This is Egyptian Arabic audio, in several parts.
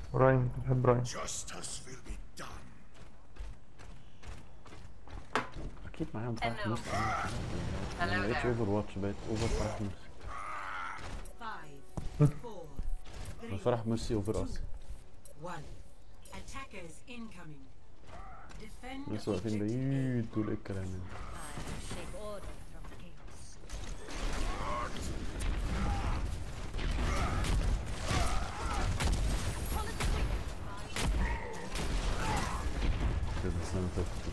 راين بحب راين Justice will be done. اكيد معاهم فرح Hello. نص Hello ما بقتش there. اوفر واتش بقت اوفر فرح نص Five, four, three, فرح ميسي اوفر اس one. Attackers incoming. Defend لسه واقفين objective بعيد دول ايه الكلام ده Take order from the chaos. كده السنة اللي فاتت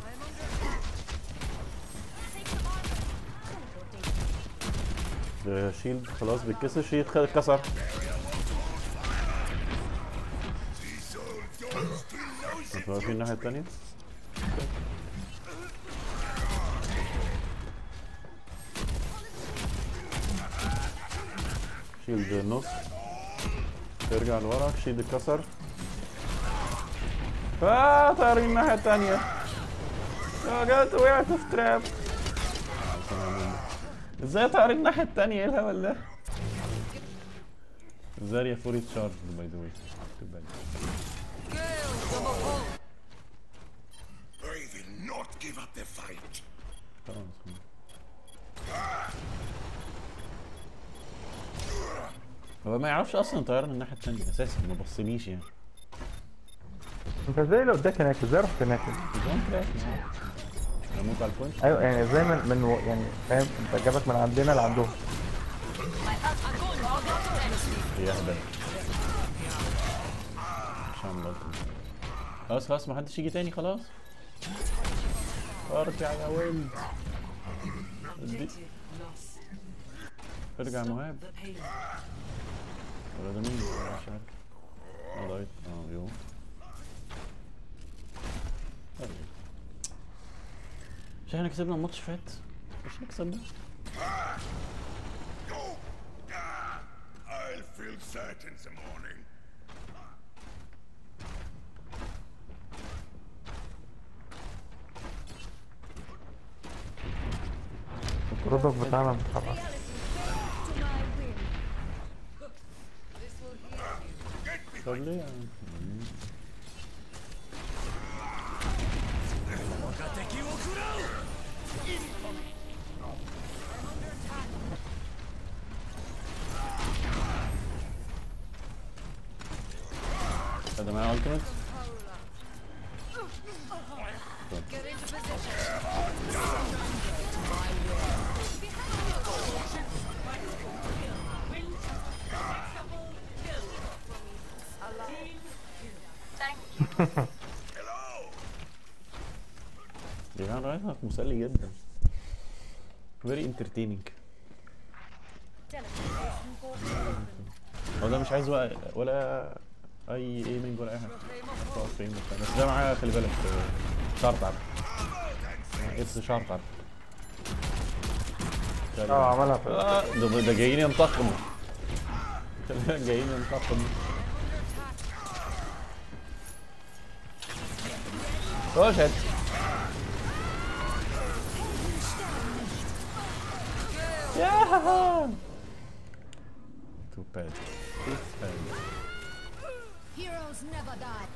ده شيلد خلاص بيتكسر شيلد خد اتكسر انتوا واقفين الناحية التانية شيلد النص ترجع لورا شيلد اتكسر اه طايرين الناحية التانية اه جت وقعت في تراب ازاي طايرين الناحية التانية ايه الهبل ده؟ زاريا فوري تشارج باي ذا واي They will not give up the fight. هو ما يعرفش اصلا طيران الناحية التانية اساسا ما بصنيش يعني انت ازاي لو اداك هناك ازاي رحت هناك جون تراك هموت على البونش ايوه يعني ازاي من, من و- يعني فاهم انت جابك من عندنا لعندهم هي اهبل مش هعمل غلطة خلاص خلاص ما حدش يجي تاني خلاص ارجع يا ولد objective lost. ارجع مهاب The payload. ولا ده مين ولا مش عارف اه ضايت اه يو طيب. مش احنا كسبنا الماتش فات مش نكسب ده Ah, I'll feel that in the morning. الرودك بتاعنا متحرك طب ليه يعني هذا معاه التيمت يا جماعه رأيها مسلي جدا very entertaining هو ده مش عايز ولا, ولا اي ايمنج ولا اي حاجه خلاص فين وبتاع. بس ده معاه خلي بالك آه، شرط عارف اتس شرط عارف اه عملها في آه، ده ده جايين ينتقموا خلي بالك جايين ينتقموا خش هات ياها تو باد تو باد Heroes never die.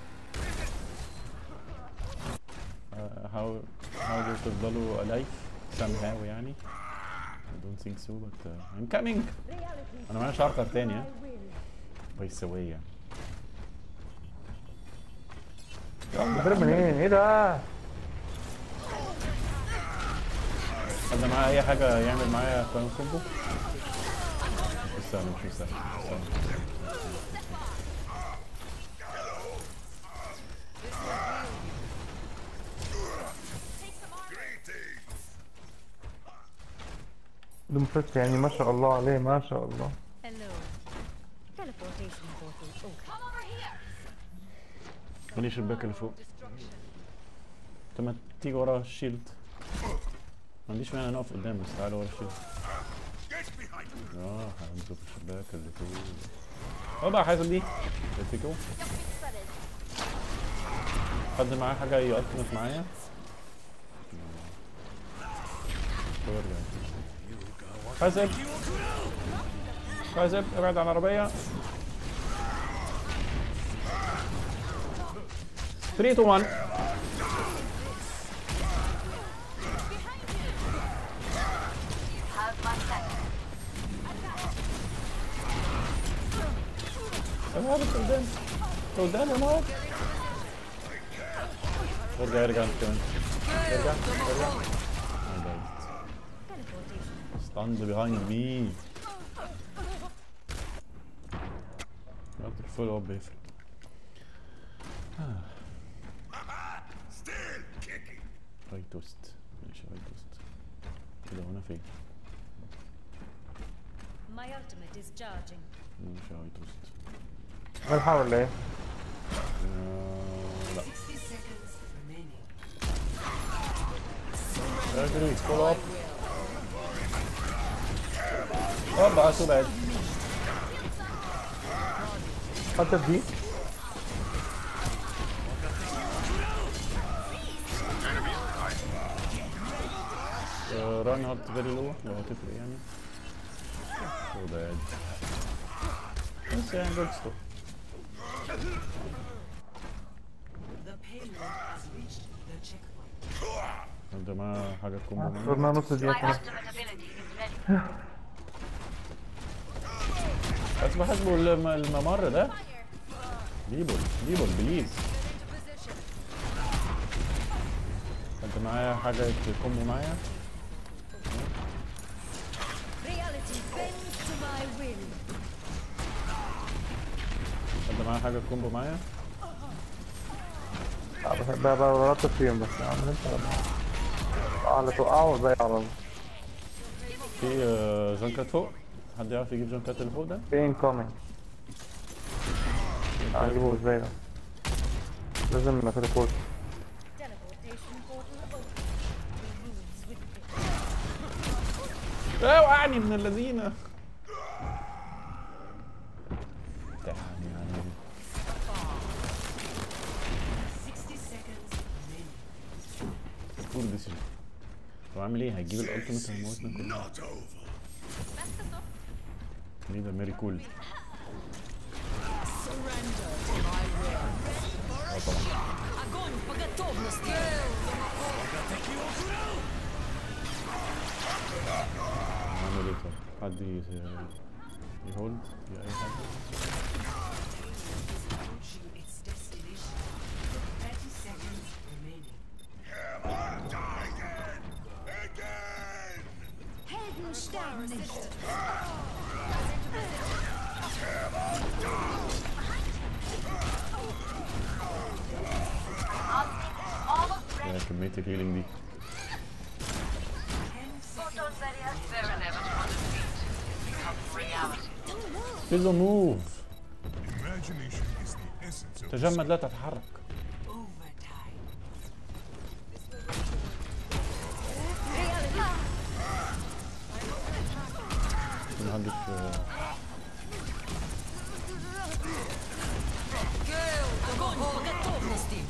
how how do تفضلوا alive somehow يعني I don't think so but uh, I'm coming انا معايا شارتر تاني ها بيسوية بتضرب منين ايه ده حد معاه اي حاجة يعمل معايا كوين كومبو مش مستاهل مش مستاهل مش مستاهل. دوم فيست يعني ما شاء الله عليه ما شاء الله Hello. Teleportation portal open. خلي الشباك اللي فوق طب ما تيجي ورا الشيلد ما عنديش مانع نقف قدام بس تعالى ورا الشيلد Get behind me. اه هنزل الشباك اللي فوق هوبا حاسب دي تيكو حد معاه حاجة يقطمت معايا حاسب حاسب ابعد عن العربية 3 2 1 يا نهار سودان سودان يا نهار ارجع ارجع انت كمان ارجع ارجع Stand behind me Got the full up بيفرق Still kicking. هاي توست ماشي هاي توست كده وانا فين My ultimate is charging. ماشي هاي توست ملحق ولا ايه؟ آه، لا 60 seconds remaining. اجري فول اب اربعة تو بعد حتى دي ران هارت فيري لو لو هتفرق يعني تو باد بس يعني جود ستوب The payload has reached the checkpoint. انت معاه حاجة كومبو معانا؟ صرنا نص دقيقة كمان بس بحسبه الم- الممر ده بيبول بيبول بليز انت معايا حاجة كومبو معايا Reality bends to my will. انت معايا حاجة كومبو معايا بحب بقى برطب فيهم بس عامل انت على توقعه والباقي على الله في آه، جنكات فوق حد يعرف يجيب جنكات اللي فوق ده في انكومينج هجيبه ازاي ده لازم نتليبورت Teleportation portal open. Removes with it. لا وقعني من الذين يعني 60 seconds remaining. فول ديسيجن طب اعمل ايه هجيب الالتيميت هيموتنا كلنا Not over. مين ده ميري كول Огонь по готовности. نعمل ايه طب حد ي- يهولد يا اي حاجه Approaching its destination. 30 seconds remaining. Again. Helden sterben nicht. يا كميه الهيلينج دي 10 seconds. فيزو موف Imagination is the essence of تجمد لا تتحرك Overtime. نهدف Огонь по готовности.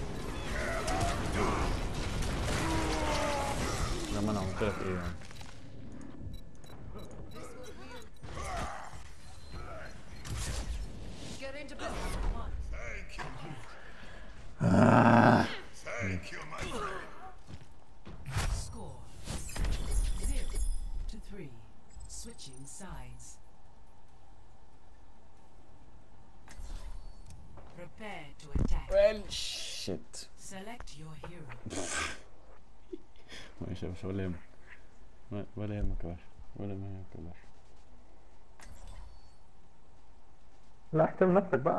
لما انا عملت لك ايه يعني Thank you. Thank you, my friend. Score. 0 to 3. Switching sides. Prepare to attack. ويل شيت Select your hero. ماشي يا باشا ولا يهمك و- ولا يهمك يا باشا ولا يهمك يا باشا لا احترم نفسك بقى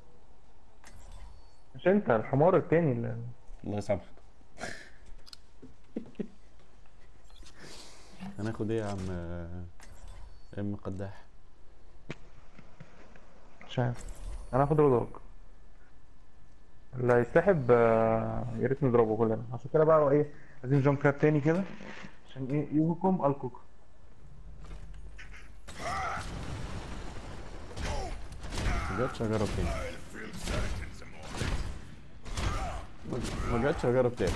مش انت الحمار التاني اللي الله يسامحك هناخد ايه يا عم آه، ام قداح مش عارف انا هاخد رودوج اللي هيتسحب آه، يا ريت نضربه كلنا عشان كده بقى ايه عايزين جامب كاب تاني كده عشان ايه يوهكم الكوكم ما جاتش هجرب تاني I'll feel certain some more. ما جاتش هجرب تاني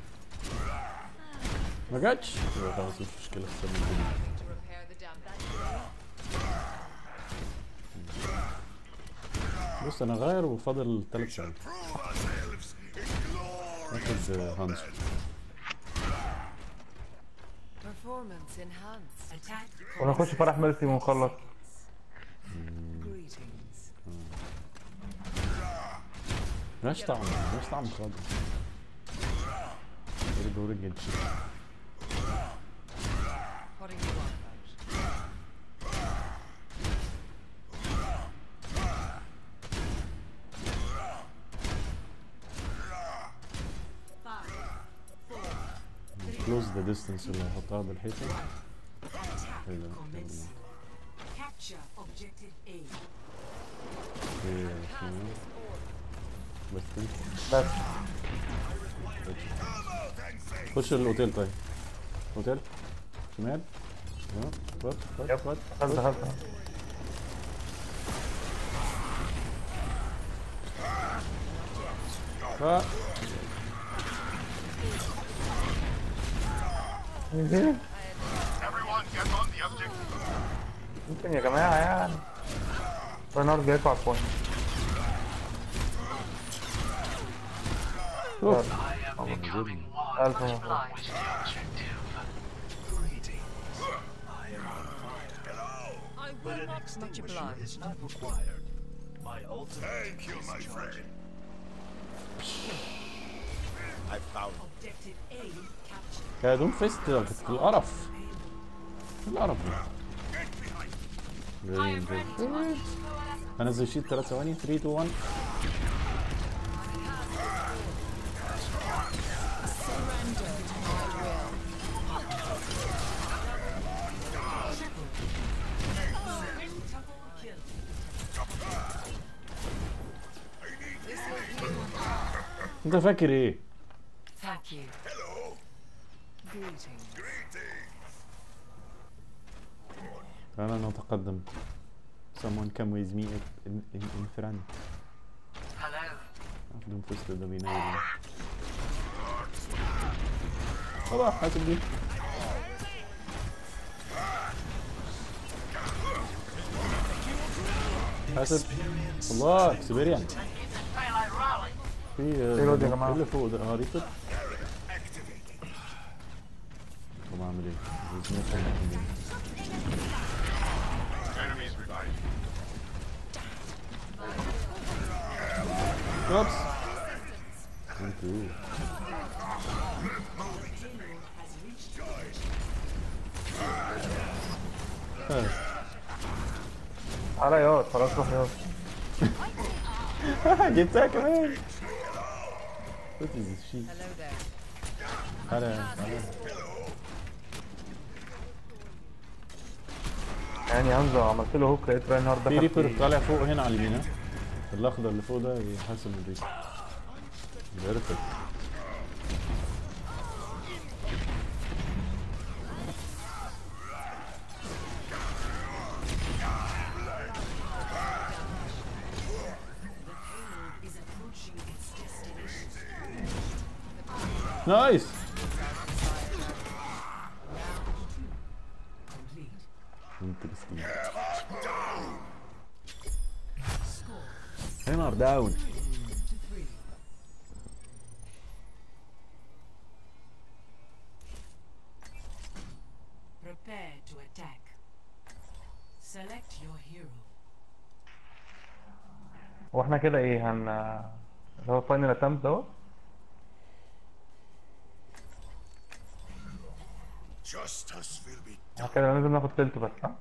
ما جاتش يبقى خلاص مش مشكلة استنى الدنيا to repair the damage. بص انا غير وفاضل تلات ثواني Prove ourselves in glorious ناخد آه، هانز Performance enhanced. Attack ونخش فرح ميرسي ونخلص greetings. ملهاش طعم ملهاش طعم خالص رجع ورجع What are you on about? كلوز ذا ديستنس اللي هحطها بالحيطه Attack إيه ده؟ commencing. Capture objective A. اوكي عشان- بس كده. بس خش الاوتيل طيب اوتيل شمال اه خد خد يب. خد دخلت دخلت اه Everyone get on the objective. ممكن يا جماعة يعني رينارد جايكوا على البوينت اوف ألف مبروك I will not much obliged. Thank you, my friend. I found Objective A captured. يا دون فيست كانت القرف إيه القرف ده جاي جاي. هنزل شيت 3 ثواني 3 2 1 انت فاكر ايه؟ Thank you. Greetings. تعالى نتقدم someone come with me in, in, in front Hello. عارف دون فيست ده بينيل خلاص حاسب دي حاسب الله اكسبيريان في ريلود يا جماعة. ايه اللي فوق ده اه ريتد طب اعمل ايه؟ لازم أفهم الحاجة دي. enemies revived. اوبس انتوا آه. تعالى ياض خلاص روح ياض جبتها كمان What is this shit؟ Hello there. تعالى تعالى يعني هنزل عملت له هوك لقيت رينارد في دخل ريبر فيه. طالع فوق هنا على اليمين ها؟ الاخضر اللي فوق ده يحسن الريبر بيرفكت Is approaching its destination. نايس Complete. انترستنج Score هنا داون to three. Prepare to attack. Select your hero. هو احنا كده ايه هن اللي هو فاينل اتمت دوت Justice will be احنا كده لازم ناخد تلت بس ها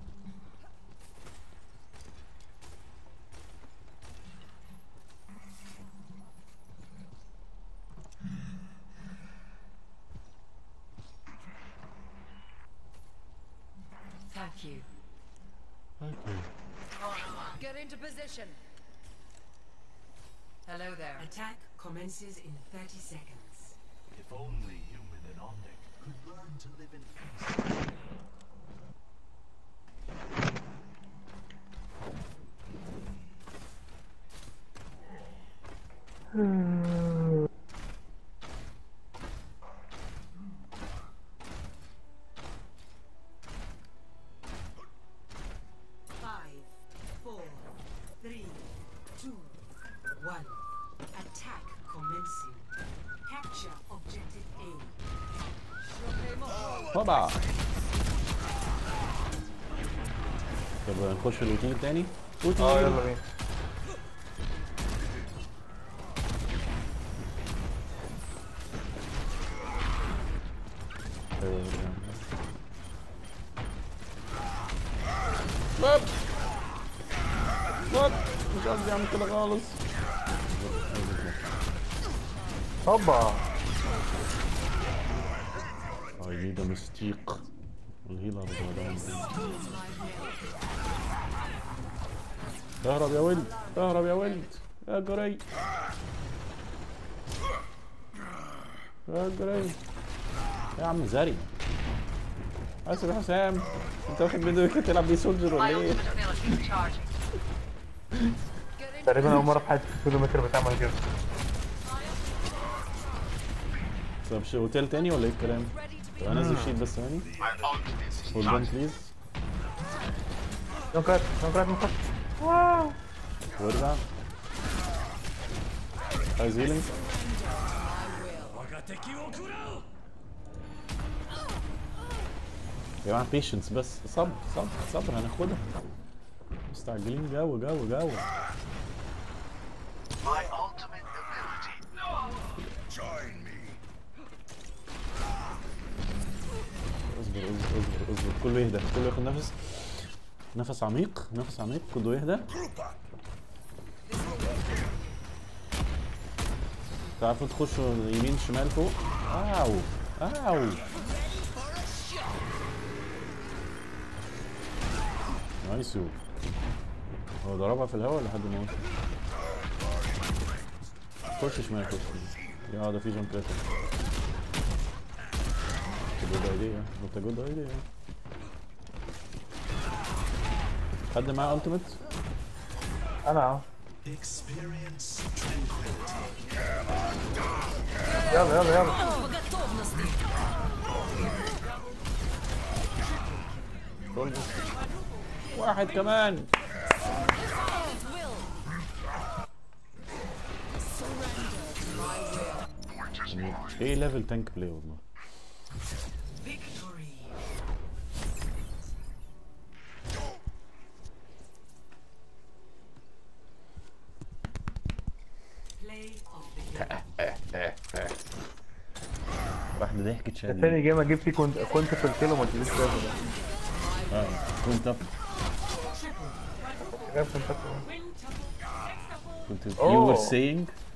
Thank you. Get into position. Hello there. Attack commences in 30 seconds. If only human and Omnic could learn to live in peace. Five, four, three, one. Attack commencing. Capture objective A. هوبا طب نخش الروتين التاني روتين اه يلا بينا وب وب مش قصدي اعمل كده خالص هوبا I need a mystique الهيلر ده اهرب يا ولد اهرب يا ولد يا جري يا جري يا عم زري اسف يا حسام انت واخد فيديو كده تلعب بيه سولجر ولا My ايه؟ ultimate ability is charging. تقريبا اول مره في حياتي في كيلومتر بتعمل كده طب شو اوتيل تاني ولا ايه الكلام؟ طب انزل شيت بس ثاني هولد اون بليز نوكات نوكات نوكات وارجع عايز هيلينج يا جماعه بيشنس بس صبر صبر صبر هناخدها مستعجلين جو جو جو My ultimate ability. Join me. اصبر اصبر اصبر اصبر كله يهدى كله ياخد نفس نفس عميق نفس عميق كله يهدى Group up. تعرفوا تخشوا يمين شمال فوق اوو اوو نايس هو ضربها في الهواء لحد ما وصل خش شمال خش شمال. يا ده في جون كريتر جود ايديا انت جود ايديا حد معاه التيميت انا اهو Experience tranquility. يلا يلا يلا واحد كمان ايه ليفل تانك بلاي والله Victory. Play of the game. واحدة ضحكت شادي تاني جيم اجيب فيه كنت كنت في الكيلو ما تجيبش كده اه كنت up جايب كنت كنت you Oh. were saying